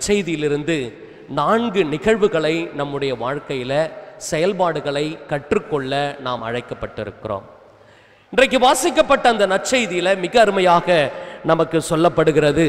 செய்தியிலிருந்து நான்கு நிகழ்வுகளை நம்முடைய வாழ்க்கையில செயல்பாடுகளை கற்றுக்கொள்ள நாம் அழைக்கப்பட்டிருக்கிறோம் இன்றைக்கு வாசிக்கப்பட்ட அந்த நற்செய்தியில மிக அருமையாக நமக்கு சொல்லப்படுகிறது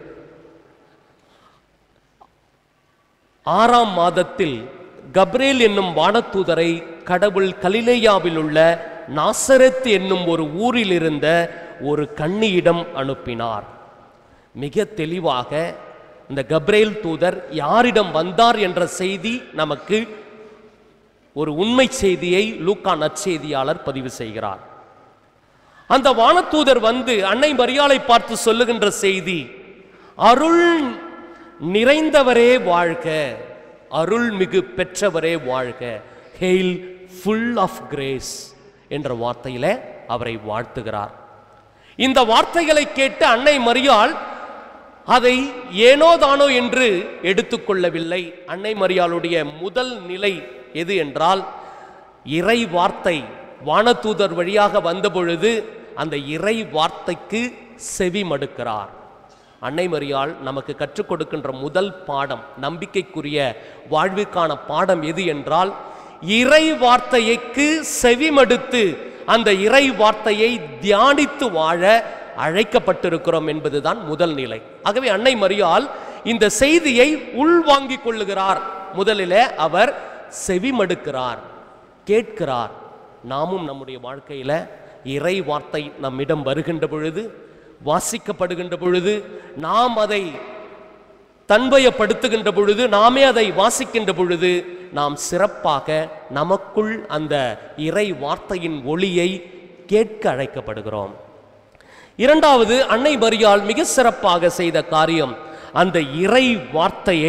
ஆறாம் மாதத்தில் கப்ரேல் என்னும் வானதூதரை கடவுள் கலிலேயாவில் உள்ள நாசரத் என்னும் ஒரு ஊரில் இருந்த ஒரு கன்னியிடம் அனுப்பினார் மிக தெளிவாக இந்த கப்ரேல் தூதர் யாரிடம் வந்தார் என்ற செய்தி நமக்கு ஒரு உண்மை செய்தியை லூக்கா நற்செய்தியாளர் பதிவு செய்கிறார் அந்த வானதூதர் வந்து அன்னை மரியாளை பார்த்து சொல்லுகின்ற செய்தி அருள் நிறைந்தவரே வாழ்க அருள்மிகு பெற்றவரே வாழ்க ஹெயில் ஃபுல் ஆஃப் கிரேஸ் என்ற வார்த்தையில அவரை வாழ்த்துகிறார் இந்த வார்த்தைகளை கேட்டு அன்னை மரியாள் அதை ஏனோ தானோ என்று எடுத்துக்கொள்ளவில்லை அன்னை மரியாளுடைய முதல் நிலை எது என்றால் இறை வார்த்தை வானதூதர் வழியாக வந்தபொழுது அந்த இறை வார்த்தைக்கு செவி மடுக்கிறார் அன்னை மரியாள் நமக்கு கற்றுக் கொடுக்கின்ற முதல் பாடம் நம்பிக்கைக்குரிய வாழ்விற்கான பாடம் எது என்றால் இறை வார்த்தைக்கு செவிமடுத்து அந்த இறை வார்த்தையை தியானித்து வாழ அழைக்கப்பட்டிருக்கிறோம் என்பதுதான் முதல் நிலை ஆகவே அன்னை மரியாள் இந்த செய்தியை உள்வாங்கிக் கொள்ளுகிறார் முதலிலே அவர் செவிமடுக்கிறார் கேட்கிறார் நாமும் நம்முடைய வாழ்க்கையில இறை வார்த்தை நம்மிடம் வருகின்ற பொழுது வாசிக்கப்படுகின்ற பொழுது நாம் அதை தன்வயப்படுத்துகின்ற பொழுது நாமே அதை வாசிக்கின்ற பொழுது நாம் சிறப்பாக நமக்குள் அந்த இறை வார்த்தையின் ஒளியை கேட்க அழைக்கப்படுகிறோம் இரண்டாவது அன்னை மரியாள் மிக சிறப்பாக செய்த காரியம் அந்த இறை வார்த்தையை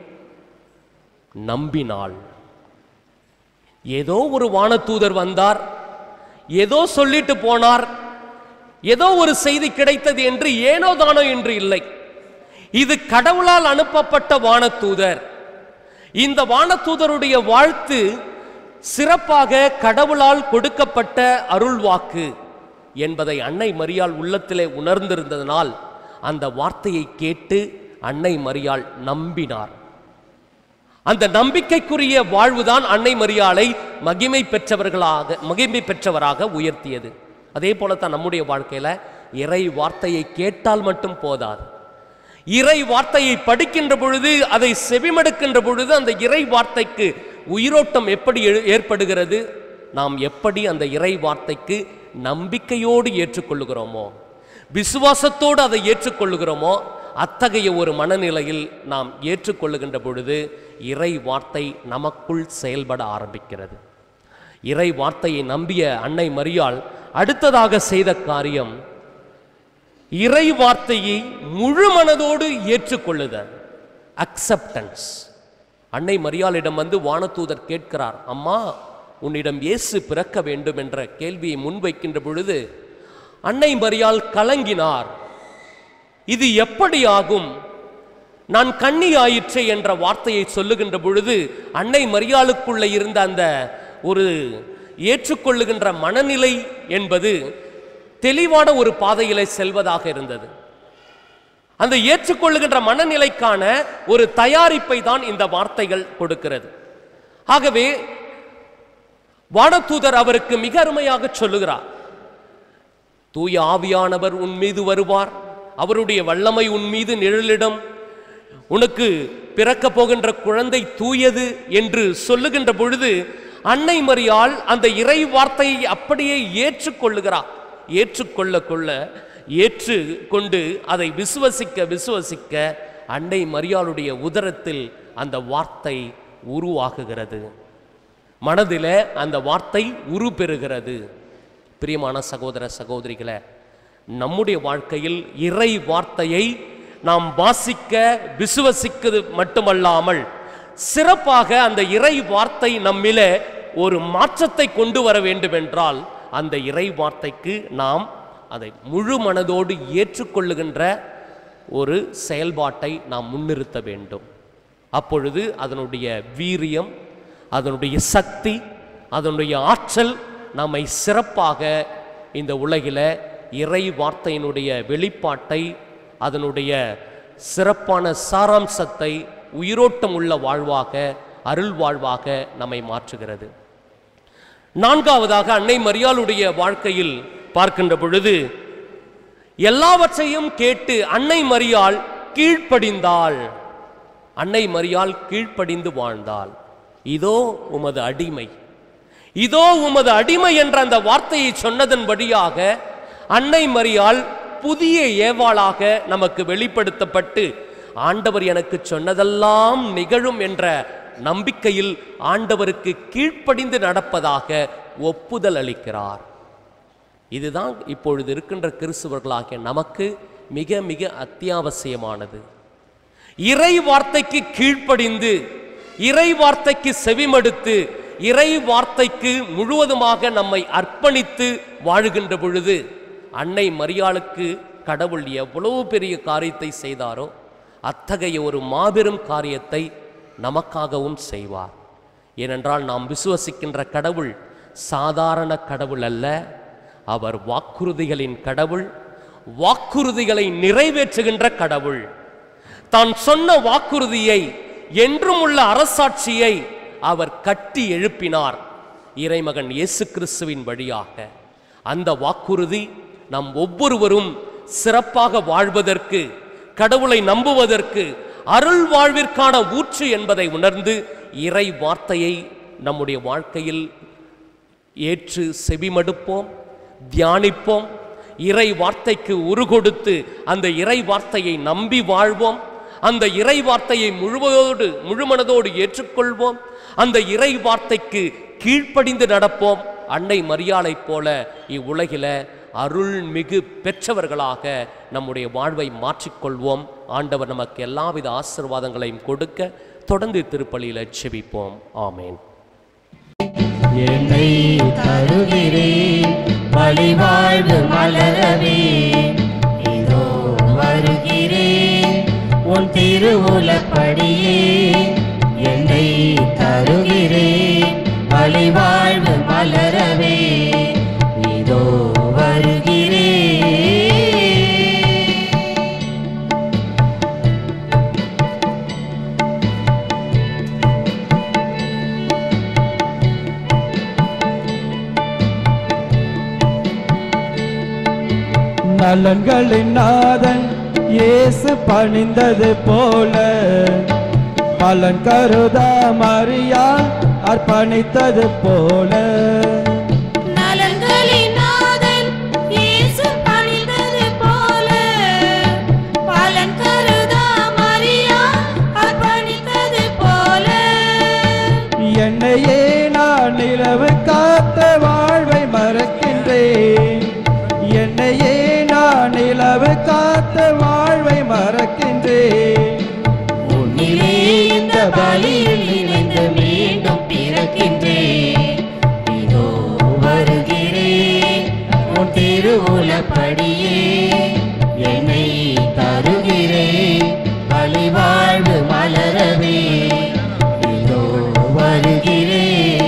நம்பினாள் ஏதோ ஒரு வானதூதர் வந்தார் ஏதோ சொல்லிட்டு போனார் ஏதோ ஒரு செய்தி கிடைத்தது என்று ஏனோ தானோ என்று இல்லை இது கடவுளால் அனுப்பப்பட்ட வானதூதர் இந்த வானதூதருடைய வாழ்த்து சிறப்பாக கடவுளால் கொடுக்கப்பட்ட அருள்வாக்கு என்பதை அன்னை மரியாள் உள்ளத்திலே உணர்ந்திருந்ததனால் அந்த வார்த்தையை கேட்டு அன்னை மரியாள் நம்பினார் அந்த நம்பிக்கைக்குரிய வாழ்வுதான் அன்னை மரியாளை மகிமை பெற்றவர்களாக மகிமை பெற்றவராக உயர்த்தியது அதே போலத்தான் நம்முடைய வாழ்க்கையில இறை வார்த்தையை கேட்டால் மட்டும் போதாது இறை வார்த்தையை படிக்கின்ற பொழுது அதை செவிமடுக்கின்ற பொழுது அந்த இறை வார்த்தைக்கு உயிரோட்டம் எப்படி எழு- ஏற்படுகிறது நாம் எப்படி அந்த இறை வார்த்தைக்கு நம்பிக்கையோடு ஏற்றுக்கொள்ளுகிறோமோ விசுவாசத்தோடு அதை ஏற்றுக்கொள்ளுகிறோமோ அத்தகைய ஒரு மனநிலையில் நாம் ஏற்றுக்கொள்ளுகின்ற பொழுது இறை வார்த்தை நமக்குள் செயல்பட ஆரம்பிக்கிறது இறை வார்த்தையை நம்பிய அன்னை மரியாள் அடுத்ததாக செய்த காரியம் இறை வார்த்தையை முழு மனதோடு ஏற்றுக்கொள்ளுதல் அக்செப்டன்ஸ் அன்னை மரியாளிடம் வந்து வானதூதர் கேட்கிறார் அம்மா உன்னிடம் இயேசு பிறக்க வேண்டும் என்ற கேள்வியை முன்வைக்கின்ற பொழுது அன்னை மரியாள் கலங்கினார் இது எப்படி ஆகும் நான் கண்ணி ஆயிற்றே என்ற வார்த்தையை சொல்லுகின்ற பொழுது அன்னை மரியாளுக்குள்ள இருந்த அந்த ஒரு ஏற்றுக்கொள்ளுகின்ற மனநிலை என்பது தெளிவான ஒரு பாதையிலே செல்வதாக இருந்தது அந்த ஏற்றுக்கொள்ளுகின்ற மனநிலைக்கான ஒரு தயாரிப்பை தான் இந்த வார்த்தைகள் கொடுக்கிறது ஆகவே வானதூதர் அவருக்கு மிக அருமையாக சொல்லுகிறார் தூய ஆவியானவர் உன் மீது வருவார் அவருடைய வல்லமை உன் மீது நிழலிடம் உனக்கு பிறக்க போகின்ற குழந்தை தூயது என்று சொல்லுகின்ற பொழுது அன்னை மரியாள் அந்த இறை வார்த்தையை அப்படியே ஏற்றுக்கொள்ளுகிறார் ஏற்றுக்கொள்ள கொள்ள ஏற்று கொண்டு அதை விசுவசிக்க விசுவசிக்க அன்னை மரியாளுடைய உதரத்தில் அந்த வார்த்தை உருவாகுகிறது மனதிலே அந்த வார்த்தை உரு பெறுகிறது பிரியமான சகோதர சகோதரிகளே நம்முடைய வாழ்க்கையில் இறை வார்த்தையை நாம் வாசிக்க விசுவசிக்கிறது மட்டுமல்லாமல் சிறப்பாக அந்த இறை வார்த்தை நம்மிலே ஒரு மாற்றத்தை கொண்டு வர வேண்டுமென்றால் அந்த இறை வார்த்தைக்கு நாம் அதை முழு மனதோடு ஏற்றுக்கொள்ளுகின்ற ஒரு செயல்பாட்டை நாம் முன்னிறுத்த வேண்டும் அப்பொழுது அதனுடைய வீரியம் அதனுடைய சக்தி அதனுடைய ஆற்றல் நம்மை சிறப்பாக இந்த உலகில இறை வார்த்தையினுடைய வெளிப்பாட்டை அதனுடைய சிறப்பான சாராம்சத்தை உயிரோட்டம் உள்ள வாழ்வாக அருள் வாழ்வாக நம்மை மாற்றுகிறது நான்காவதாக அன்னை மரியாளுடைய வாழ்க்கையில் பார்க்கின்ற பொழுது எல்லாவற்றையும் கேட்டு அன்னை மரியாள் கீழ்ப்படிந்தாள் அன்னை மரியாள் கீழ்ப்படிந்து வாழ்ந்தாள் இதோ உமது அடிமை இதோ உமது அடிமை என்ற அந்த வார்த்தையை சொன்னதன் வழியாக அன்னை மரியாள் புதிய ஏவாளாக நமக்கு வெளிப்படுத்தப்பட்டு ஆண்டவர் எனக்கு சொன்னதெல்லாம் நிகழும் என்ற நம்பிக்கையில் ஆண்டவருக்கு கீழ்ப்படிந்து நடப்பதாக ஒப்புதல் அளிக்கிறார் இதுதான் இப்பொழுது இருக்கின்ற கிறிஸ்துவர்களாகிய நமக்கு மிக மிக அத்தியாவசியமானது இறை வார்த்தைக்கு கீழ்ப்படிந்து இறை வார்த்தைக்கு செவிமடுத்து இறை வார்த்தைக்கு முழுவதுமாக நம்மை அர்ப்பணித்து வாழுகின்ற பொழுது அன்னை மரியாளுக்கு கடவுள் எவ்வளவு பெரிய காரியத்தை செய்தாரோ அத்தகைய ஒரு மாபெரும் காரியத்தை நமக்காகவும் செய்வார் ஏனென்றால் நாம் விசுவசிக்கின்ற கடவுள் சாதாரண கடவுள் அல்ல அவர் வாக்குறுதிகளின் கடவுள் வாக்குறுதிகளை நிறைவேற்றுகின்ற கடவுள் தான் சொன்ன வாக்குறுதியை என்றும் உள்ள அரசாட்சியை அவர் கட்டி எழுப்பினார் இறைமகன் இயேசு கிறிஸ்துவின் வழியாக அந்த வாக்குறுதி நம் ஒவ்வொருவரும் சிறப்பாக வாழ்வதற்கு கடவுளை நம்புவதற்கு அருள் வாழ்விற்கான ஊற்று என்பதை உணர்ந்து இறை வார்த்தையை நம்முடைய வாழ்க்கையில் ஏற்று செவிமடுப்போம் தியானிப்போம் இறை வார்த்தைக்கு உருகொடுத்து அந்த இறை வார்த்தையை நம்பி வாழ்வோம் அந்த இறை வார்த்தையை முழுவதோடு முழுமனதோடு ஏற்றுக்கொள்வோம் அந்த இறை வார்த்தைக்கு கீழ்ப்படிந்து நடப்போம் அன்னை மரியாளைப் போல இவ்வுலகில அருள் மிகு பெற்றவர்களாக நம்முடைய வாழ்வை மாற்றிக்கொள்வோம் ஆண்டவர் நமக்கு எல்லாவித ஆசீர்வாதங்களையும் கொடுக்க தொடர்ந்து திருப்பலியில செபிப்போம் ஆமேன் என்னை தருகிறேன் வழிவாழ்வு மலரவே இதோ வருகிறேன் உன் திருவுலப்படியே என்னை தருகிறேன் வழிவாழ்வு மலரவே இதோ வருகிறேன் நலன்களின் நாதன் இயேசு பணிந்தது போல பலன் கருதா மரியா அர்ப்பணித்தது போல நலன்களின் நாதன் இயேசு பணிந்தது போல பலன் கருதா மரியா அர்ப்பணித்தது போல என்னையே நான் நிலவு காத்த வாழ்வை மறக்கின்றேன் என்னையே நான் நிலவு காத்த வாழ்வை மறக்கின்றேன் உன்னிலே இந்த பலியில் இணைந்து மீண்டும் பிறக்கின்றேன் இதோ வருகிறேன் உன் திருவுலப்படியே என்னை தருகிறேன் பலிவாழ்வு மலரவே இதோ வருகிறேன்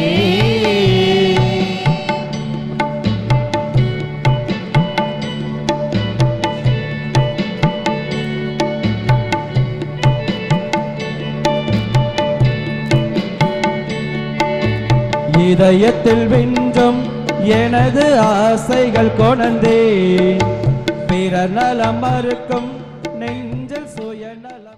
இதயத்தில் விஞ்சும் எனது ஆசைகள் கொணந்தே பிறர் நலம் மறுக்கும் நெஞ்சில் சுயநலம்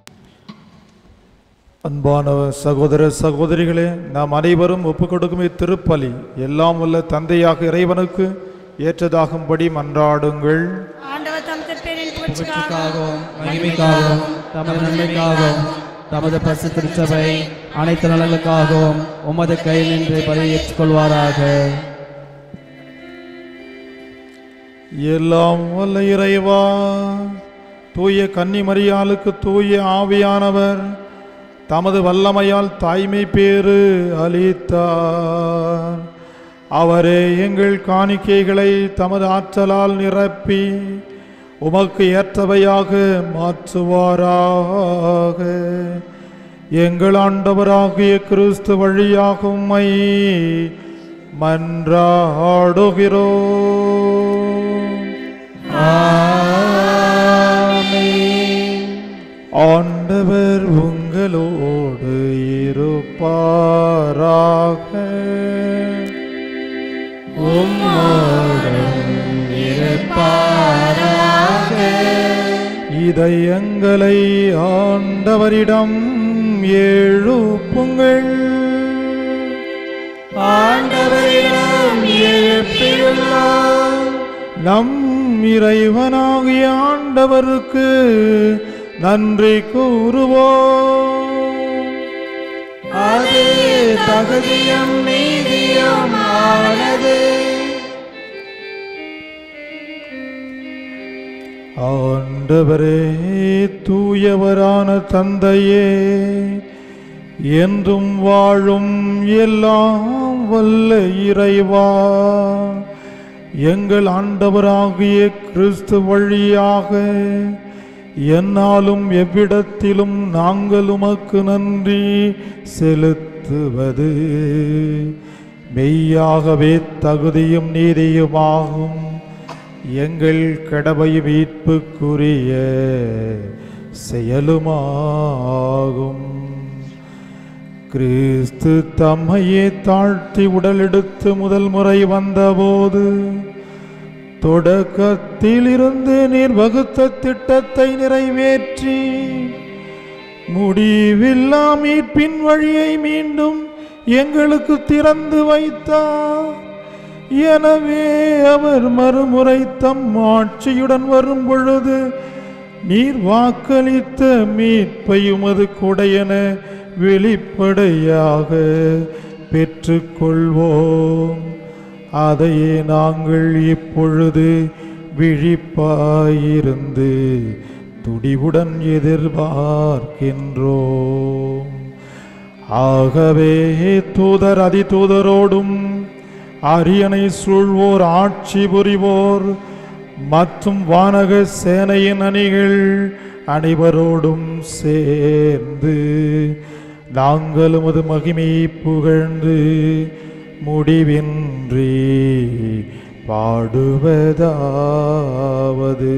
அன்பான சகோதர சகோதரிகளே நாம் அனைவரும் ஒப்புக் கொடுக்கும் இத்திருப்பலி எல்லாம் உள்ள தந்தையாக இறைவனுக்கு ஏற்றதாகும்படி மன்றாடுங்கள் ஆண்டவர் தம் திருப்பேரின் புகழ்ச்சிக்காகவும் மகிமைக்காகவும் தமது நன்மைக்காகவும் தமது பசு திருச்சபை அனைத்து நலனுக்காகவும் உமது கையில் நின்று பலியை ஏற்றுக்கொள்வாராக எல்லாம் வல்ல இறைவா தூய கன்னிமரியாளுக்கு தூய ஆவியானவர் தமது வல்லமையால் தாய்மை பேறு அளித்தார் அவரே எங்கள் காணிக்கைகளை தமது ஆற்றலால் நிரப்பி உமக்கு ஏற்றவையாக மாற்றுவாராக எங்கள் ஆண்டவராகிய கிறிஸ்து வழியாக உம்மை மன்றாடுகிறோம் ஆண்டவர் உங்களோடு இருப்பாராக இதயங்களை ஆண்டவரிடம் எழுப்புங்கள் ஆண்டவரிடம் எழுப்பியுள்ளோம் நம் இறைவனாகிய ஆண்டவருக்கு நன்றி கூறுவோம் அது தகுதியும் நீதியும் ஆனது ஆண்டவரே தூயவரான தந்தையே என்றும் வாழும் எல்லாம் வல்ல இறைவா எங்கள் ஆண்டவராகிய கிறிஸ்து வழியாக என்னாலும் எவ்விடத்திலும் நாங்கள் உமக்கு நன்றி செலுத்துவது மெய்யாகவே தகுதியும் நீதியுமாகும் எங்கள் கடமை மீட்புக்குரிய செயலுமாகும் கிறிஸ்து தம்மையே தாழ்த்தி உடலெடுத்து முதல் முறை வந்தபோது தொடக்கத்தில் இருந்து நீர் வகுத்த திட்டத்தை நிறைவேற்றி முடிவில்லா மீட்பின் வழியை மீண்டும் எங்களுக்கு திறந்து வைத்தார் எனவே அவர் மறுமுறை தம் ஆட்சியுடன் வரும் பொழுது நீர் வாக்களித்த மீட்பை உமது கொடையென வெளிப்படையாக பெற்றுக்கொள்வோம் அதையே நாங்கள் இப்பொழுது விழிப்பாயிருந்து துடிவுடன் எதிர்பார்க்கின்றோம் ஆகவே தூதர் அதிதூதரோடும் அரியணை சூழ்வோர் ஆட்சி புரிவோர் மற்றும் வானக சேனையின் அணிகள் அனைவரோடும் சேர்ந்து நாங்கள் உமது மகிமையை புகழ்ந்து முடிவின்றி பாடுவதாவது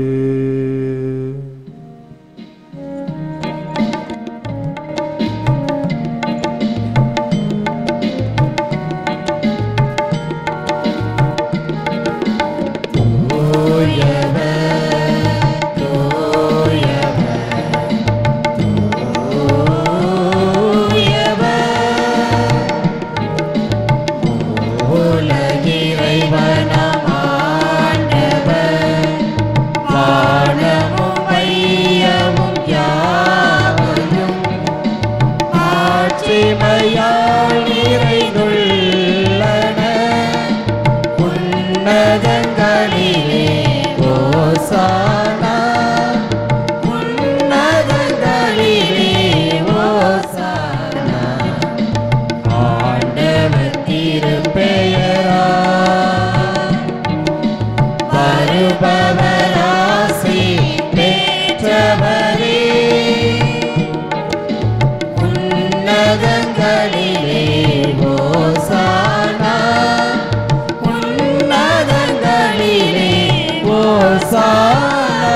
உலகிறைவனம் ஆண்டவர் வானமும் மையமும் யாவையும் ஆட்சிமையால் நிறைந்துள்ளன உன்னதங்களிலே ஓசானா உன்னதங்களிலே ஓசானா ஆண்டவர் திருப்பெயரா வருபவராசி பெற்றவரே உன்னதங்களிலே ஓசானா உன்னதங்களிலே ஓசானா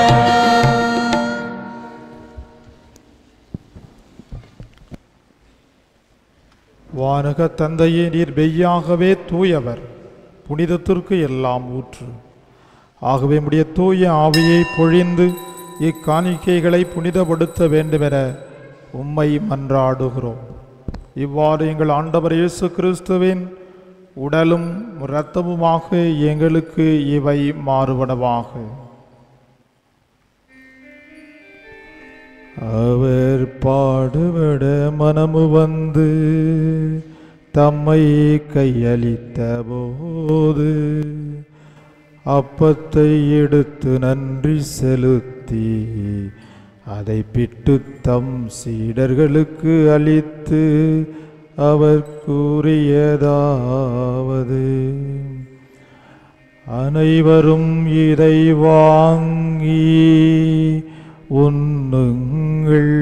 வானக தந்தையே நீர் மெய்யாகவே தூயவர் புனிதத்திற்கு எல்லாம் ஊற்று ஆகவே முடிய தூய ஆவியை பொழிந்து இக்காணிக்கைகளை புனிதப்படுத்த வேண்டுமென உம்மை மன்றாடுகிறோம் இவ்வாறு எங்கள் ஆண்டவர் இயேசு கிறிஸ்துவின் உடலும் இரத்தமுமாக எங்களுக்கு இவை மாறுபடவாக அவர் பாடுபட மனமு வந்து தம்மை கையளித்த போது அப்பத்தை எடுத்து நன்றி செலுத்தி அதை பிட்டு தம் சீடர்களுக்கு அளித்து அவர் கூறியதாவது அனைவரும் இதை வாங்கி உண்ணுங்கள்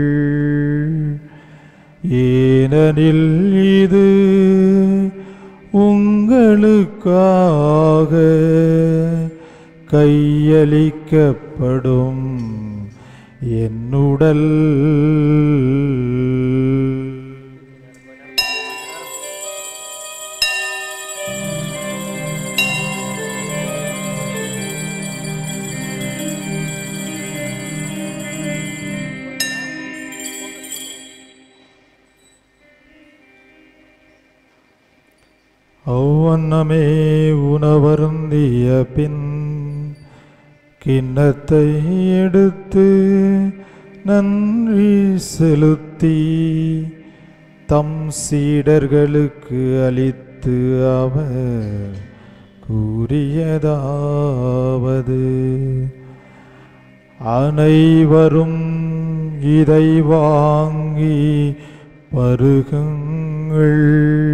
ஏனெனில் இது உங்களுக்காக கையளிக்கப்படும் என்னுடல் அவ்வண்ணமே உணவருந்திய பின் கிண்ணத்தை எடுத்து நன்றி செலுத்தி தம் சீடர்களுக்கு அளித்து அவர் கூறியதாவது அனைவரும் இதை வாங்கி பருகுங்கள்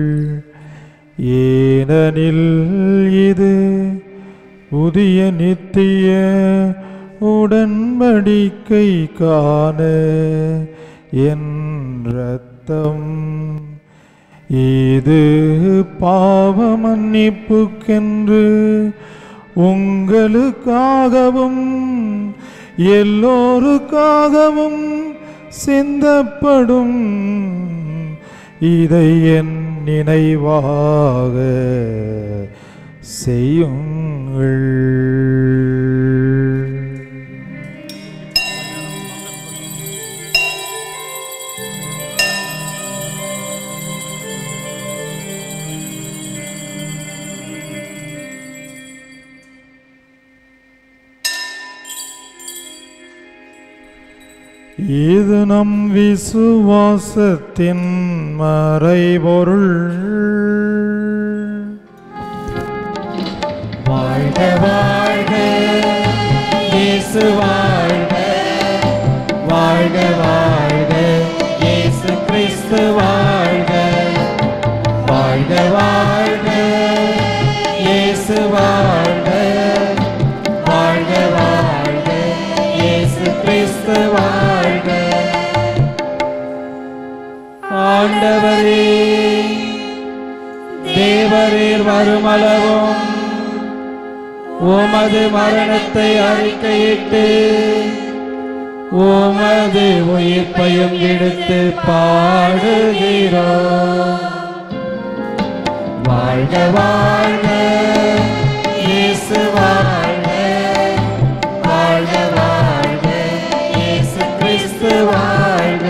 ஏனெனில் இது புதிய நித்திய உடன்படிக்கை காண என் ரத்தம் இது பாவ மன்னிப்புக்கென்று உங்களுக்காகவும் எல்லோருக்காகவும் சிந்தப்படும் இதை என் நினைவாக செய்யுங்கள் இது நம் விசுவாசத்தின் மறைபொருள் வாழ்க வாழ்க இயேசு வாழ்க வாழ்க வாழ்க இயேசு கிறிஸ்து வாழ்க வாழ்க வாழ்க இயேசு வாழ்க வாழ்க வாழ்க இயேசு கிறிஸ்து வாழ்க ஆண்டவரே தேவரீர் வருமளவும் உமது மரணத்தை அறிக்கையிட்டு உமது உயிர்ப்பையும் எடுத்து பாடுகிறோம் வாழ்க வாழ்க இயேசு வாழ்க வாழ்க வாழ்க இயேசு கிறிஸ்து வாழ்க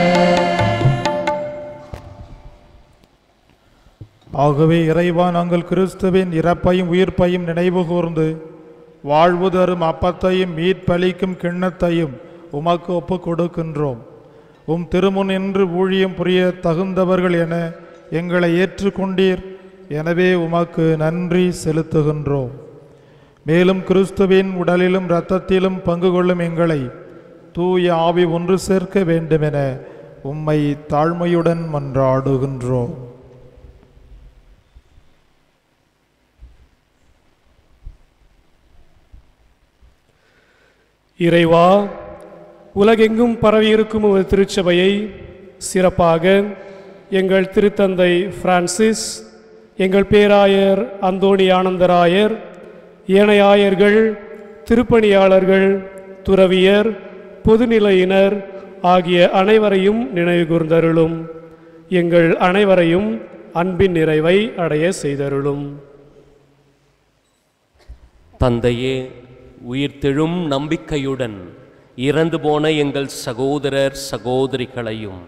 ஆகவே இறைவா நாங்கள் கிறிஸ்துவின் இறப்பையும் உயிர்ப்பையும் நினைவு கூர்ந்து வாழ்வு தரும் அப்பத்தையும் மீட்பளிக்கும் கிண்ணத்தையும் உமக்கு ஒப்புக் கொடுக்கின்றோம் உம் திருமுன் என்று ஊழியம் புரிய தகுந்தவர்கள் என எங்களை ஏற்றுக்கொண்டீர் எனவே உமக்கு நன்றி செலுத்துகின்றோம் மேலும் கிறிஸ்துவின் உடலிலும் இரத்தத்திலும் பங்கு கொள்ளும் எங்களை தூய ஆவி ஒன்று சேர்க்க வேண்டுமென உம்மை தாழ்மையுடன் மன்றாடுகின்றோம் இறைவா உலகெங்கும் பரவியிருக்கும் ஒரு திருச்சபையை சிறப்பாக எங்கள் திருத்தந்தை பிரான்சிஸ் எங்கள் பேராயர் அந்தோணி ஆனந்தராயர் ஏனையாயர்கள் திருப்பணியாளர்கள் துறவியர் பொதுநிலையினர் ஆகிய அனைவரையும் நினைவு கூர்ந்தருளும் எங்கள் அனைவரையும் அன்பின் நிறைவை அடைய செய்தருளும் தந்தையே உயிர்த்தெழும் நம்பிக்கையுடன் இறந்து போன எங்கள் சகோதரர் சகோதரிகளையும்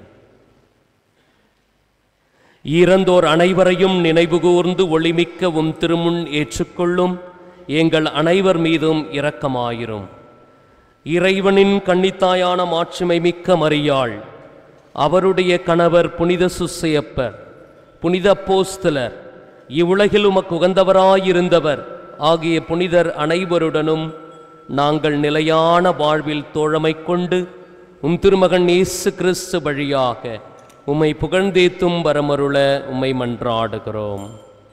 இறந்தோர் அனைவரையும் நினைவுகூர்ந்து ஒளிமிக்க உம் திருமுன் ஏற்றுக்கொள்ளும் எங்கள் அனைவர் மீதும் இரக்கமாயிரும் இறைவனின் கன்னித்தாயான மாட்சிமை மிக்க மரியாள் அவருடைய கணவர் புனித சுசையப்பர் புனித போஸ்தலர் இவ்வுலகில் உமக்கு உகந்தவராயிருந்தவர் ஆகிய புனிதர் அனைவருடனும் நாங்கள் நிலையான வாழ்வில் தோழமை கொண்டு உம் திருமகன் இயேசு கிறிஸ்து வழியாக உம்மை புகழ்ந்தேத்தும் வரமருள உம்மை மன்றாடுகிறோம்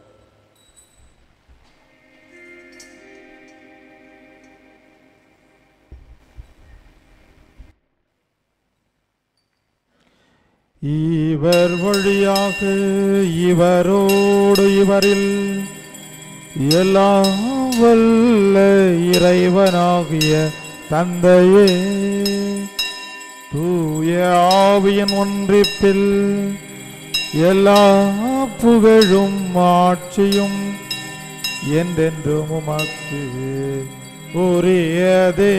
இவர் வழியாக இவரோடு இவரில் எல்லாம் வல்ல இறைவனாகிய தந்தையே தூய ஆவியின் ஒன்றிப்பில் எல்லா புகழும் ஆட்சியும் என்றென்றும் உமக்கு உரியதே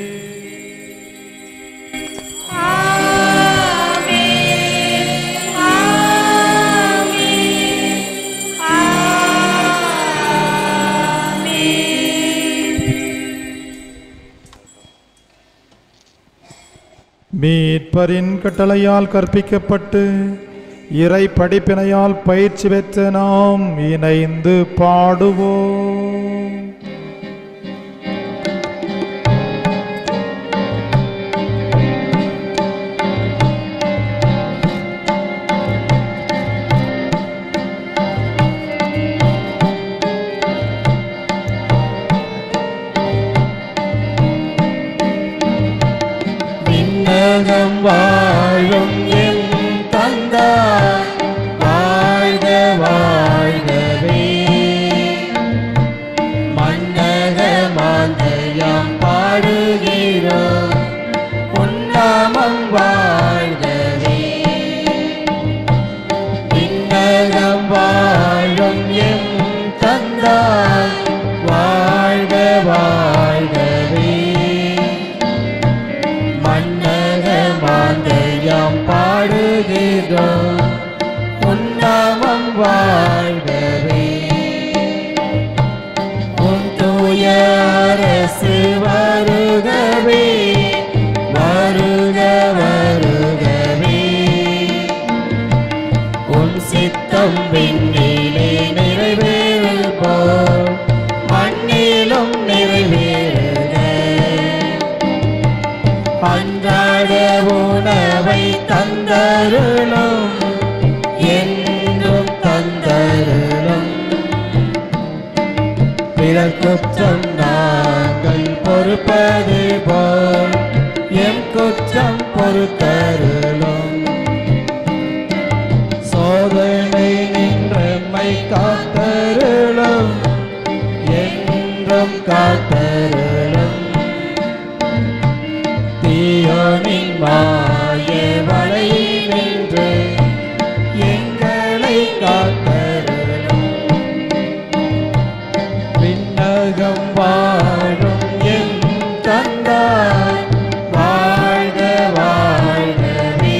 மீட்பரின் கட்டளையால் கற்பிக்கப்பட்டு இறை படிப்பினையால் பயிற்சி பெற்ற நாம் இணைந்து பாடுவோம் விண்ணகம் வாழும் எம் தந்தாய் வாழ்க வாழ்கவே மன்னக மாந்தயம் பாடுகிறோம் உன்னாமம் வாழ்கவே விண்ணகம் வாழும் எம் தந்தாய் வாழ்க வாழ்கவே மன்னக மாந்தயம் பாடுகிறோம் உன்னாமம் வாழ்கவே உன் தூய அரசு வருகவே வருக வருகவே உன் சித்தம் விண்ணிலே நிறைவேறு போல் மண்ணிலும் நிறைவேறுக அன்றாட உணவை தந்தருளும் என்றும் தந்தருளும் பிறர் குற்றம் நாங்கள் பொறுப்பது போல் எம் குற்றம் பொறுத்தருளும் சோதனை நின்றமை காத்தருளும் என்றும் காத்தருளும் தீயோனின் மாய வலையினின்று எங்களை காத்தருளும் விண்ணகம் வாழும் எம் தந்தாய் வாழ்க வாழ்கவே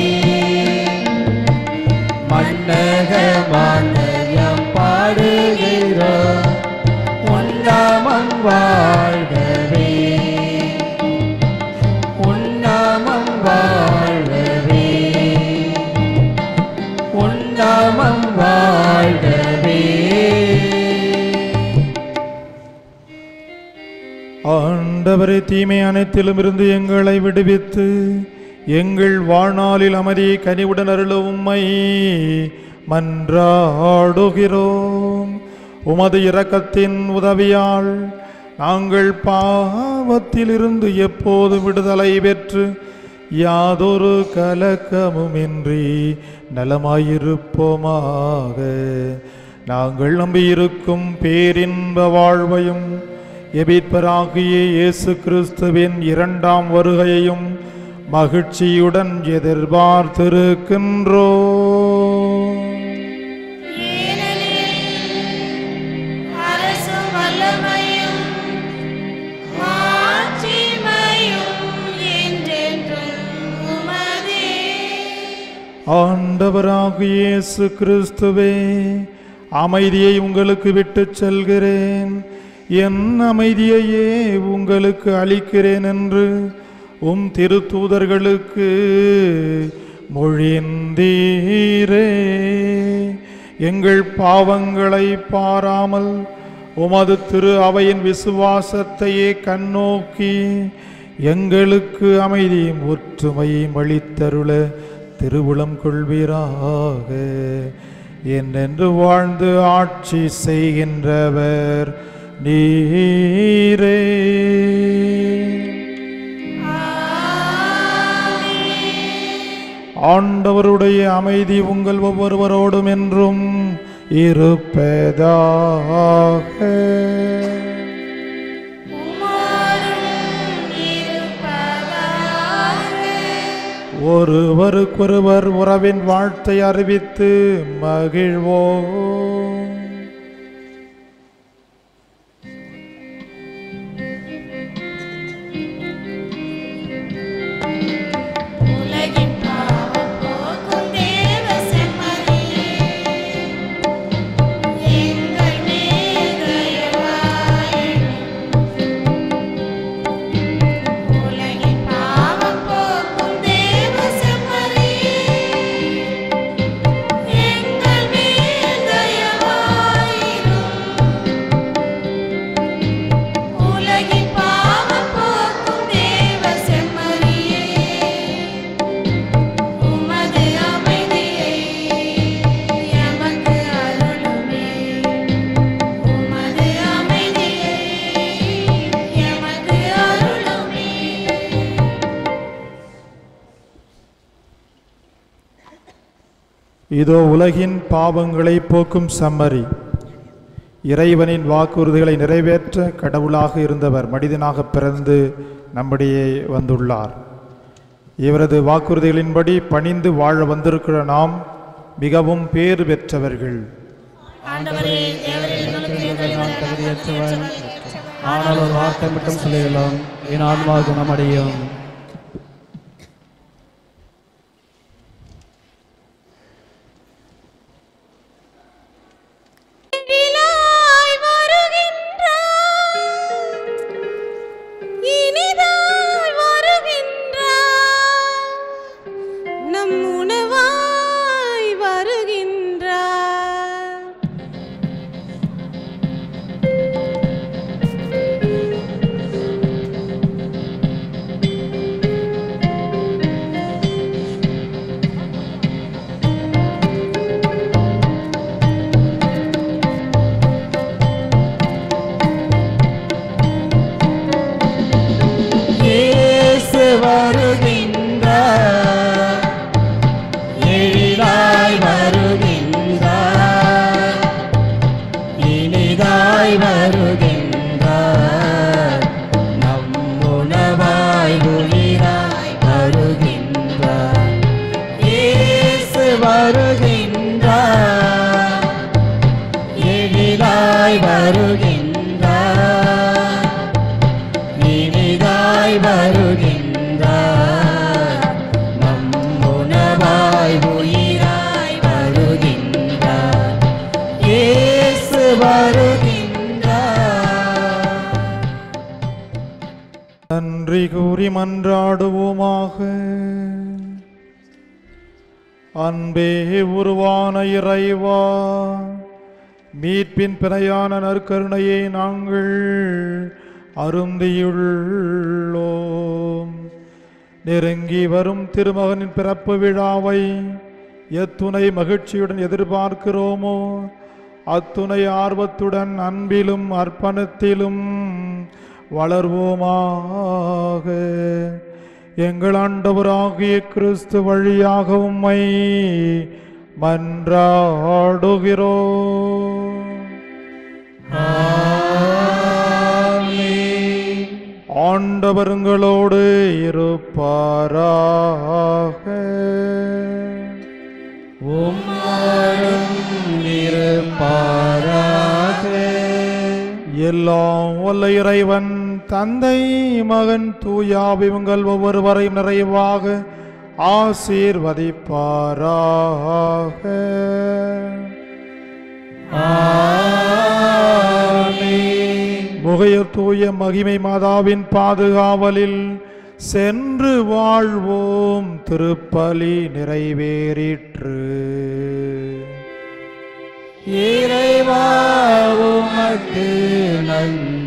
மன்னக மாந்தயம் பாடுகிறோம் உன்னாமம் வாழ்கவே உன்னாமம் வாழ்கவே உன்னாமம் வாழ்கவே ஆண்டவரே தீமை அனைத்திலும் இருந்து எங்களை விடுவித்து எங்கள் வாழ்நாளில் அமைதியை கனிவுடன் அருள உம்மை மன்றாடுகிறோம் உமது இரக்கத்தின் உதவியால் நாங்கள் பாவத்திலிருந்து எப்போது விடுதலை பெற்று யாதொரு கலக்கமுமின்றி நலமாயிருப்போமாக நாங்கள் நம்பியிருக்கும் பேரின்ப வாழ்வையும் எபிற்பராகிய இயேசு கிறிஸ்துவின் இரண்டாம் வருகையையும் மகிழ்ச்சியுடன் எதிர்பார்த்திருக்கின்றோ அரசும் வல்லமையும் மாட்சிமையும் என்றென்றும் உமதே ஆண்டவராகிய இயேசு கிறிஸ்துவே அமைதியை உங்களுக்கு விட்டுச் செல்கிறேன் என் அமைதியையே உங்களுக்கு அளிக்கிறேன் என்று உம் திருத்தூதர்களுக்கு மொழிந்தீரே எங்கள் பாவங்களை பாராமல் உமது திரு அவையின் விசுவாசத்தையே கண்ணோக்கி எங்களுக்கு அமைதியும் ஒற்றுமையும் அளித்தருள திருவுளம் கொள்வீராக என்னென்று வாழ்ந்து ஆட்சி செய்கின்றவர் நீரே ஆண்டவருடைய அமைதி உங்கள் ஒவ்வொருவரோடும் என்றும் இருப்பதாக உம்மோடும் இருப்பதாக ஒருவருக்கொருவர் உறவின் வாழ்த்தை அறிவித்து மகிழ்வோம் உலகின் பாவம் போக்கும் தேவ செம்மறியே, எங்கள் மேல் தயவாயிரும். உலகின் பாவம் போக்கும் தேவ செம்மறியே, எங்கள் மேல் தயவாயிரும். உலகின் பாவம் போக்கும் தேவ செம்மறியே, உமது அமைதியை எமக்கு அருளுமே. உமது அமைதியை எமக்கு அருளுமே. இதோ உலகின் பாவங்களை போக்கும் சம்மரி இறைவனின் வாக்குறுதிகளை நிறைவேற்ற கடவுளாக இருந்தவர் மனிதனாக பிறந்து நம்மிடையே வந்துள்ளார் இவரது வாக்குறுதிகளின்படி பணிந்து வாழ வந்திருக்கிற நாம் மிகவும் பேறு பெற்றவர்கள் ஆண்டவரே தேவரே எங்களுக்கு நான் தகுதியற்றவன் ஆனால் ஒரு வார்த்தை மட்டும் சொல்லிடலாம் என் ஆன்மா குணமடையும் இனிதாய் வருகின்றார். இனிதாய் வருகின்றார். நம் உணவாய் வருகின்றார் இயேசு வருகின்றார் எழிலாய் வருகின்றார் இனிதாய் வருகின்றார் நம் உணவாய் உயிராய் வருகின்றார் இயேசு வருகின்றார் எழிலாய் வருகின்றார் இனிதாய் வருகின்றார் நம் உணவாய் உயிராய் வருகின்றார் இயேசு வருகின்றார் நன்றி கூறி மன்றாடுவோமாக அன்பே உருவான இறைவா மீட்பின் பிணையான நற்கருணையை நாங்கள் அருந்தியுள்ளோம் நெருங்கி வரும் திருமகனின் பிறப்பு விழாவை எத்துணை மகிழ்ச்சியுடன் எதிர்பார்க்கிறோமோ அத்துணை ஆர்வத்துடன் அன்பிலும் அர்ப்பணத்திலும் வளர்வோமாக எங்கள் ஆண்டவராகிய கிறிஸ்து வழியாக உம்மை மன்றாடுகிறோம் ஆண்டவருங்களோடு இருப்பாராக உம்மாடும் இருப்பாராக எல்லாம் வல்ல இறைவன் தந்தை மகன் தூயாவி உங்கள் ஒவ்வொருவரையும் நிறைவாக ஆசீர்வதிப்பாராக முகையர் தூய மகிமை மாதாவின் பாதுகாவலில் சென்று வாழ்வோம் திருப்பலி நிறைவேறிற்று இறைவா உமக்கு நன்றி